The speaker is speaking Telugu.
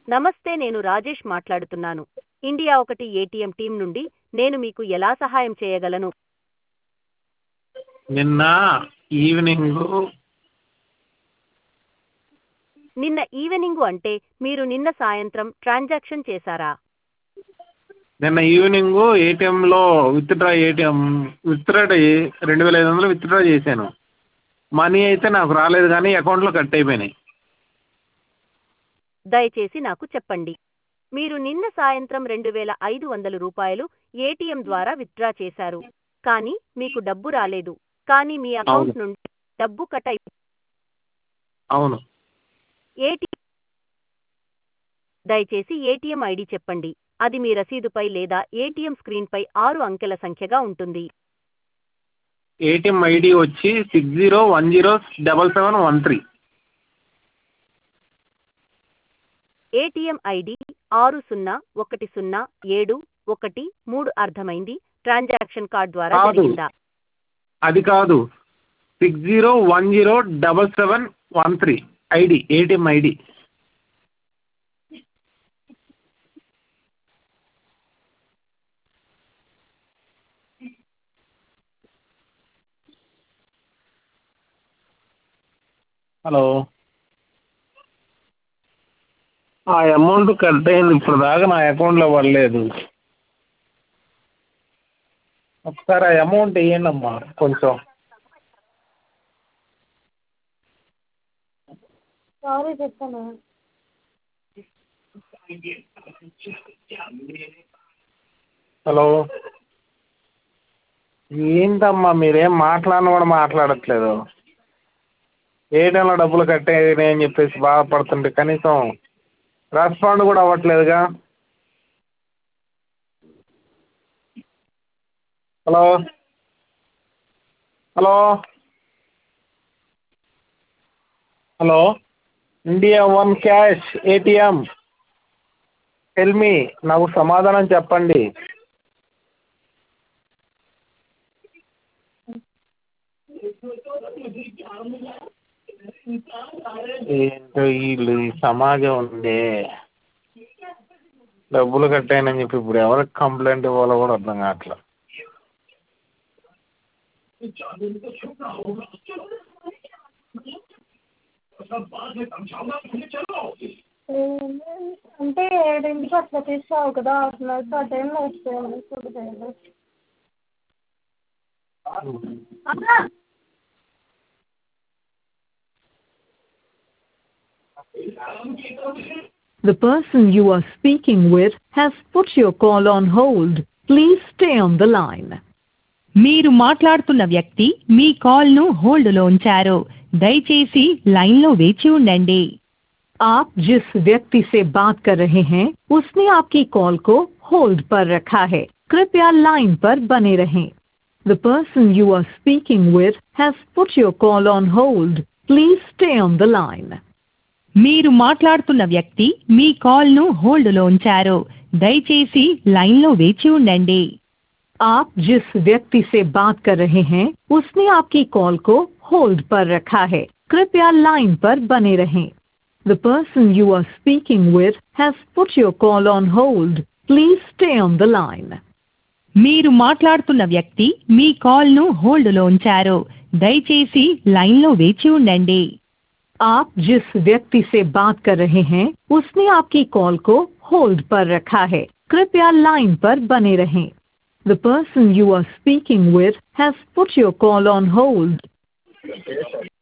నమస్తే నేను రాజేష్ మాట్లాడుతున్నాను ఇండియా ఒకటి ఏటీఎం టీం నుండి నేను మీకు ఎలా సహాయం చేయగలను నిన్న ఈవినింగ్ నిన్న ఈవెనింగు అంటే మీరు నిన్న సాయంత్రం ట్రాన్సాక్షన్ చేశారా నిన్న ఈవినింగ్ ఏటీఎంలో విత్డ్రా ఏటీఎం విత్డ్రా రెండు వేల ఐదు వందలు విత్డ్రా చేశాను మనీ అయితే నాకు రాలేదు కానీ అకౌంట్లో కట్ అయిపోయినాయి దయచేసి నాకు చెప్పండి మీరు నిన్న సాయంత్రం రెండు వేల ఐదు వందల రూపాయలు ఏటీఎం ద్వారా విత్డ్రా చేశారు కానీ మీకు డబ్బు రాలేదు కానీ మీ అకౌంట్ అవును. నుండి డబ్బు కట్ అయి అవును ఏటీ దయచేసి ఏటీఎం ఐడి చెప్పండి అది మీ రసీదుపై లేదా ఏటీఎం స్క్రీన్పై ఆరు అంకెల సంఖ్యగా ఉంటుంది ఏటీఎం ఐడి వచ్చి six zero one zero double seven one three ATM ID ఆరు సున్నా ఒకటి సున్నా ఏడు ఒకటి మూడు అర్థమైంది ట్రాన్సాక్షన్ కార్డ్ ద్వారా కాదు. జరిగిందా అది కాదు six zero one zero double seven one three ID ATM ID hello ఆ అమౌంట్ కట్ అయింది ఇప్పుడు దాకా నా అకౌంట్లో పడలేదు ఒకసారి ఆ అమౌంట్ వేయండి అమ్మా కొంచెం సారీ చెప్తాను హలో ఏంటమ్మా మీరేం మాట్లాడిన కూడా మాట్లాడట్లేదు ఏటీఎంలో డబ్బులు కట్టేయని అని చెప్పేసి బాధపడుతుంటే కనీసం రెస్పాండ్ కూడా అవ్వట్లేదుగా hello hello hello India one cash ATM tell me నాకు సమాధానం చెప్పండి ఏంటో వీళ్ళు ఈ సమాజం ఉంది డబ్బులు కట్టాయనని చెప్పి ఇప్పుడు ఎవరికి కంప్లైంట్ ఇవ్వాలో కూడా అర్థం కావట్లేదు అంటే ఏడింటికి అట్లా తీస్తావు కదా అట్లా ఆ టైంలో వస్తాయండి ఫుడ్ చేయాలి The person you are speaking with has put your call on hold. Please stay on the line. మీరు మాట్లాడుతున్న వ్యక్తి మీ కాల్ను హోల్డ్లో ఉంచారు దయచేసి లైన్లో వేచి ఉండండి आप जिस व्यक्ति से बात कर रहे हैं उसने आपकी कॉल को होल्ड पर रखा है कृपया लाइन पर बने रहें The person you are speaking with has put your call on hold. Please stay on the line. మీరు మాట్లాడుతున్న వ్యక్తి మీ కాల్ను హోల్డ్లో ఉంచారు దయచేసి లైన్లో వేచి ఉండండి आप जिस व्यक्ति से बात कर रहे हैं उसने आपकी कॉल को होल्ड पर रखा है कृपया लाइन पर बने रहें The person you are speaking with has put your call on hold. Please stay on the line. మీరు మాట్లాడుతున్న వ్యక్తి మీ కాల్ను హోల్డ్లో ఉంచారు దయచేసి లైన్లో వేచి ఉండండి आप जिस व्यक्ति से बात कर रहे हैं उसने आपकी कॉल को होल्ड पर रखा है कृपया लाइन पर बने रहें The person you are speaking with has put your call on hold.